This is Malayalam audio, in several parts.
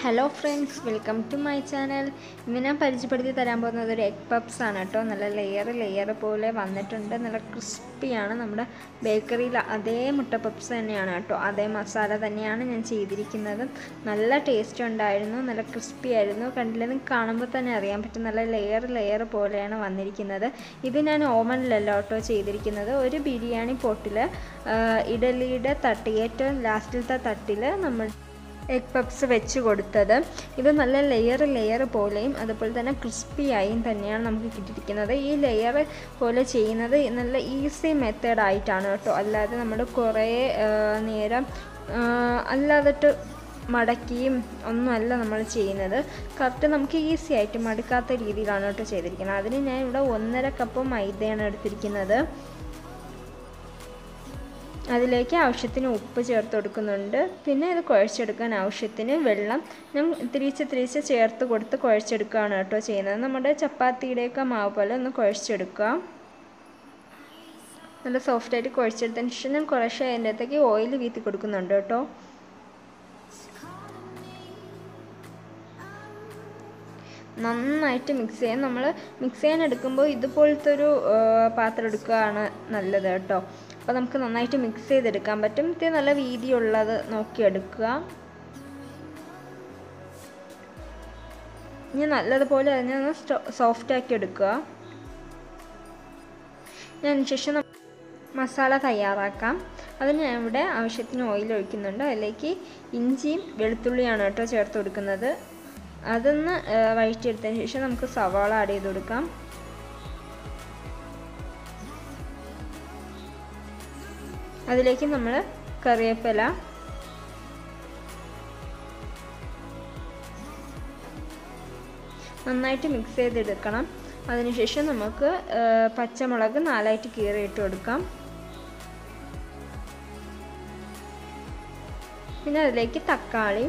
hello friends welcome to my channel ഇന്ന് ഞാൻ പരിചയപ്പെടുത്തി തരാൻ പോകുന്നത് ഒരു എഗ് പപ്സ് ആണ് കേട്ടോ നല്ല ലെയർ ലെയർ പോലെ വന്നിട്ടുണ്ട് നല്ല ക്രിസ്പിയാണ് നമ്മുടെ ബേക്കറിയിൽ അതേ മുട്ട പപ്സ് തന്നെയാണ് കേട്ടോ അതേ മസാല തന്നെയാണ് ഞാൻ ചെയ്തിരിക്കുന്നത് നല്ല ടേസ്റ്റ് ഉണ്ടായിരുന്നു നല്ല ക്രിസ്പി ആയിരുന്നു കണ്ടില്ലെന്ന് കാണുമ്പോൾ തന്നെ അറിയാൻ പറ്റും നല്ല ലെയർ ലെയർ പോലെയാണ് വന്നിരിക്കുന്നത് ഇത് ഞാൻ ഓവനിലല്ല കേട്ടോ ചെയ്തിരിക്കുന്നത് ഒരു ബിരിയാണി പൊട്ടിൽ ഇഡലിയുടെ തട്ട് ഏറ്റവും ലാസ്റ്റിലത്തെ തട്ടിൽ നമ്മൾ എഗ് പപ്സ് വെച്ച് കൊടുത്തത് ഇത് നല്ല ലെയർ ലെയർ പോലെയും അതുപോലെ തന്നെ ക്രിസ്പിയായും തന്നെയാണ് നമുക്ക് കിട്ടിയിരിക്കുന്നത് ഈ ലെയർ പോലെ ചെയ്യുന്നത് നല്ല ഈസി മെത്തേഡായിട്ടാണ് കേട്ടോ അല്ലാതെ നമ്മൾ കുറേ നേരം അല്ലാതിട്ട് മടക്കിയും ഒന്നുമല്ല നമ്മൾ ചെയ്യുന്നത് കറക്റ്റ് നമുക്ക് ഈസി ആയിട്ട് മടുക്കാത്ത രീതിയിലാണ് കേട്ടോ ചെയ്തിരിക്കുന്നത് അതിന് ഞാൻ ഇവിടെ ഒന്നര കപ്പ് മൈദയാണ് എടുത്തിരിക്കുന്നത് അതിലേക്ക് ആവശ്യത്തിന് ഉപ്പ് ചേർത്ത് കൊടുക്കുന്നുണ്ട് പിന്നെ ഇത് കുഴച്ചെടുക്കാൻ ആവശ്യത്തിന് വെള്ളം ഞാൻ തിരിച്ച് തിരിച്ച് ചേർത്ത് കൊടുത്ത് കുഴച്ചെടുക്കുകയാണ് കേട്ടോ ചെയ്യുന്നത് നമ്മുടെ ചപ്പാത്തിയുടെയൊക്കെ മാവ് പോലെ ഒന്ന് കുഴച്ചെടുക്കുക നല്ല സോഫ്റ്റായിട്ട് കുഴച്ചെടുത്തതിന് ശേഷം ഞാൻ കുറേശ്ശെ അതിൻ്റെ അകത്തേക്ക് ഓയിൽ വീത്തി കൊടുക്കുന്നുണ്ട് കേട്ടോ നന്നായിട്ട് മിക്സ് ചെയ്യാം നമ്മൾ മിക്സ് ചെയ്യാൻ എടുക്കുമ്പോൾ ഇതുപോലത്തെ ഒരു പാത്രം എടുക്കുകയാണ് നല്ലത് കേട്ടോ അപ്പോൾ നമുക്ക് നന്നായിട്ട് മിക്സ് ചെയ്തെടുക്കാൻ പറ്റും ഇത് നല്ല വീതിയുള്ളത് നോക്കിയെടുക്കുക ഇനി നല്ലതുപോലെ അതിനെ ഒന്ന് സോഫ്റ്റ് ആക്കി എടുക്കുക അതിന് ശേഷം മസാല തയ്യാറാക്കാം അതിന് ഞാൻ ഇവിടെ ആവശ്യത്തിന് ഓയിൽ ഒഴിക്കുന്നുണ്ട് അതിലേക്ക് ഇഞ്ചിയും വെളുത്തുള്ളിയാണ് കേട്ടോ ചേർത്ത് കൊടുക്കുന്നത് അതൊന്ന് വഴറ്റിയെടുത്തതിന് ശേഷം നമുക്ക് സവാള ആഡ് ചെയ്ത് കൊടുക്കാം അതിലേക്ക് നമ്മൾ കറിവേപ്പില നന്നായിട്ട് മിക്സ് ചെയ്തെടുക്കണം അതിനുശേഷം നമുക്ക് പച്ചമുളക് നാലായിട്ട് കീറിയിട്ട് കൊടുക്കാം പിന്നെ അതിലേക്ക് തക്കാളി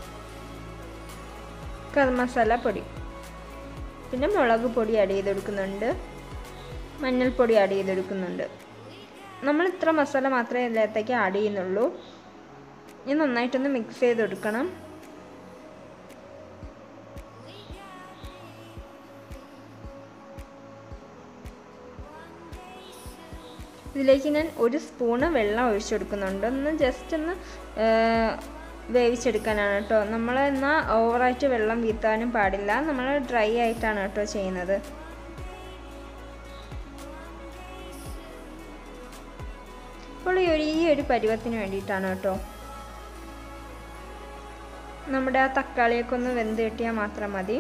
കറി മസാല പൊടി പിന്നെ മുളക് പൊടി ആഡ് ചെയ്ത് കൊടുക്കുന്നുണ്ട് മഞ്ഞൾപ്പൊടി ആഡ് ചെയ്ത് കൊടുക്കുന്നുണ്ട് നമ്മൾ ഇത്ര മസാല മാത്രമേ ഇതിനകത്തേക്ക് ആഡ് ചെയ്യുന്നുള്ളൂ ഇനി നന്നായിട്ടൊന്ന് മിക്സ് ചെയ്ത് കൊടുക്കണം ഇതിലേക്ക് ഞാൻ ഒരു സ്പൂണ് വെള്ളം ഒഴിച്ചു കൊടുക്കുന്നുണ്ട് ഒന്ന് ജസ്റ്റ് ഒന്ന് വേവിച്ചെടുക്കാനാണ് കേട്ടോ നമ്മൾ എന്നാൽ ഓവറായിട്ട് വെള്ളം വീത്താനും പാടില്ല നമ്മൾ ഡ്രൈ ആയിട്ടാണ് കേട്ടോ ചെയ്യുന്നത് അപ്പോൾ ഈ ഒരു ഈ ഒരു പരുവത്തിന് വേണ്ടിയിട്ടാണ് കേട്ടോ നമ്മുടെ ആ തക്കാളിയൊക്കെ ഒന്ന് വെന്ത് കിട്ടിയാൽ മാത്രം മതി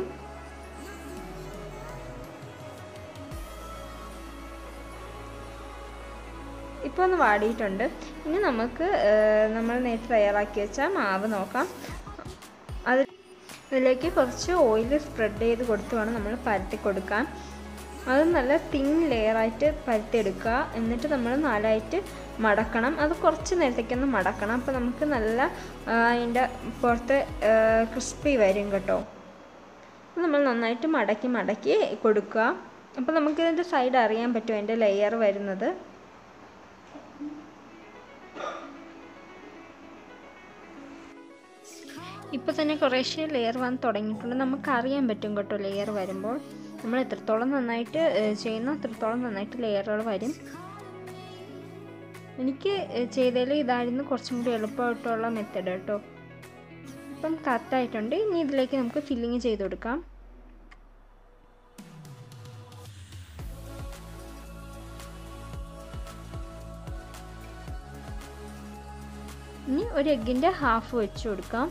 ഇപ്പോൾ ഒന്ന് വാടിയിട്ടുണ്ട് ഇനി നമുക്ക് നമ്മൾ നേരത്തെ തയ്യാറാക്കി വെച്ച മാവ് നോക്കാം അത് അതിലേക്ക് കുറച്ച് ഓയിൽ സ്പ്രെഡ് ചെയ്ത് കൊടുത്ത് വേണം നമ്മൾ പരത്തി കൊടുക്കാൻ അത് നല്ല തിൻ ലെയറായിട്ട് പരത്തിയെടുക്കുക എന്നിട്ട് നമ്മൾ നാലായിട്ട് മടക്കണം അത് കുറച്ച് നേരത്തേക്കൊന്ന് മടക്കണം അപ്പോൾ നമുക്ക് നല്ല അതിൻ്റെ പുറത്ത് ക്രിസ്പി വരും കേട്ടോ നമ്മൾ നന്നായിട്ട് മടക്കി മടക്കി കൊടുക്കുക അപ്പോൾ നമുക്കിതിൻ്റെ സൈഡ് അറിയാൻ പറ്റും അതിൻ്റെ ലെയർ വരുന്നത് ഇപ്പോൾ തന്നെ കുറേശ്ശെ ലെയർ വന്ന് തുടങ്ങിയിട്ടുണ്ട് നമുക്ക് അറിയാൻ പറ്റും കേട്ടോ ലെയർ വരുമ്പോൾ നമ്മൾ എത്രത്തോളം നന്നായിട്ട് ചെയ്യുന്ന അത്രത്തോളം നന്നായിട്ട് ലെയറുകൾ വരും എനിക്ക് ചെയ്തതിൽ ഇതായിരുന്നു കുറച്ചും കൂടി എളുപ്പമായിട്ടുള്ള മെത്തഡ് കേട്ടോ ഇപ്പം കറക്റ്റായിട്ടുണ്ട് ഇനി ഇതിലേക്ക് നമുക്ക് ഫില്ലിങ് ചെയ്ത് കൊടുക്കാം ഇനി ഒരു എഗ്ഗിൻ്റെ ഹാഫ് വെച്ച് കൊടുക്കാം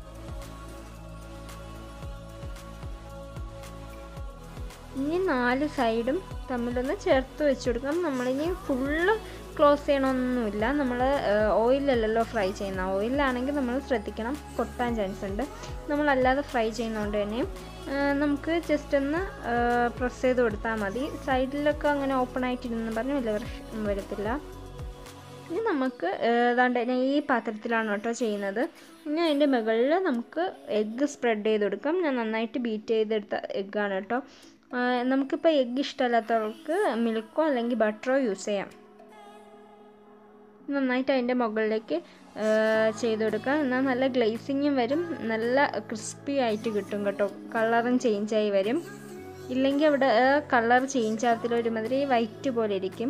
ഇനി നാല് സൈഡും തമ്മിലൊന്ന് ചേർത്ത് വെച്ച് കൊടുക്കാം നമ്മളിനി ഫുള്ള് ക്ലോസ് ചെയ്യണമെന്നൊന്നുമില്ല നമ്മൾ ഓയിലല്ലല്ലോ ഫ്രൈ ചെയ്യുന്ന ഓയിലാണെങ്കിൽ നമ്മൾ ശ്രദ്ധിക്കണം പൊട്ടാൻ ചാൻസ് ഉണ്ട് നമ്മളല്ലാതെ ഫ്രൈ ചെയ്യുന്നതുകൊണ്ട് തന്നെ നമുക്ക് ജസ്റ്റ് ഒന്ന് പ്രസ് ചെയ്ത് കൊടുത്താൽ മതി സൈഡിലൊക്കെ അങ്ങനെ ഓപ്പൺ ആയിട്ടിരുന്ന് പറഞ്ഞ് വലിയ പ്രശ്നം വരത്തില്ല ഇനി നമുക്ക് ഏതാണ്ട് ഞാൻ ഈ പാത്രത്തിലാണ് കേട്ടോ ചെയ്യുന്നത് ഇനി അതിൻ്റെ മുകളിൽ നമുക്ക് എഗ്ഗ് സ്പ്രെഡ് ചെയ്ത് കൊടുക്കാം ഞാൻ നന്നായിട്ട് ബീറ്റ് ചെയ്തെടുത്ത എഗ്ഗാണ് കേട്ടോ നമുക്കിപ്പോൾ എഗ്ഗ് ഇഷ്ടമല്ലാത്തവർക്ക് മിൽക്കോ അല്ലെങ്കിൽ ബട്ടറോ യൂസ് ചെയ്യാം നന്നായിട്ട് അതിൻ്റെ മുകളിലേക്ക് ചെയ്ത് കൊടുക്കുക എന്നാൽ നല്ല ഗ്ലേസിങ്ങും വരും നല്ല ക്രിസ്പി ആയിട്ട് കിട്ടും കേട്ടോ കളറും ചേഞ്ചായി വരും ഇല്ലെങ്കിൽ അവിടെ കളർ ചേഞ്ച് ആകത്തില്ല ഒരുമാതിരി വൈറ്റ് പോലെ ഇരിക്കും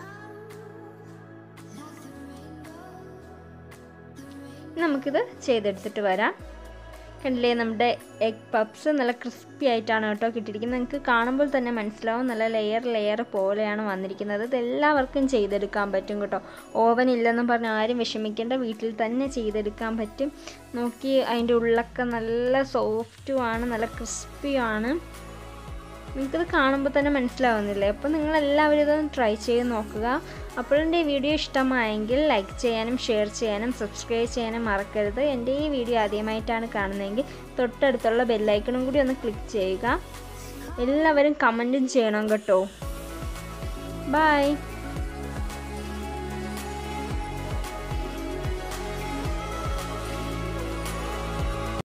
നമുക്കിത് ചെയ്തെടുത്തിട്ട് വരാം കണ്ടില്ലേ നമ്മുടെ എഗ് പപ്സ് നല്ല ക്രിസ്പി ആയിട്ടാണ് കേട്ടോ കിട്ടിയിരിക്കുന്നത് നിങ്ങൾക്ക് കാണുമ്പോൾ തന്നെ മനസ്സിലാവും നല്ല ലെയർ ലെയർ പോലെയാണ് വന്നിരിക്കുന്നത് ഇത് എല്ലാവർക്കും ചെയ്തെടുക്കാൻ പറ്റും കേട്ടോ ഓവൻ ഇല്ലെന്നും പറഞ്ഞ് ആരും വിഷമിക്കേണ്ട വീട്ടിൽ തന്നെ ചെയ്തെടുക്കാൻ പറ്റും നോക്കി അതിൻ്റെ ഉള്ളൊക്കെ നല്ല സോഫ്റ്റുമാണ് നല്ല ക്രിസ്പിയാണ് നിങ്ങൾക്കിത് കാണുമ്പോൾ തന്നെ മനസ്സിലാവുന്നില്ലേ അപ്പോൾ നിങ്ങൾ എല്ലാവരും ഇതൊന്ന് ട്രൈ ചെയ്ത് നോക്കുക അപ്പോൾ എൻ്റെ ഈ വീഡിയോ ഇഷ്ടമായെങ്കിൽ ലൈക്ക് ചെയ്യാനും ഷെയർ ചെയ്യാനും സബ്സ്ക്രൈബ് ചെയ്യാനും മറക്കരുത് എൻ്റെ ഈ വീഡിയോ ആദ്യമായിട്ടാണ് കാണുന്നതെങ്കിൽ തൊട്ടടുത്തുള്ള ബെല്ലൈക്കണും കൂടി ഒന്ന് ക്ലിക്ക് ചെയ്യുക എല്ലാവരും കമൻറ്റും ചെയ്യണം കേട്ടോ ബൈ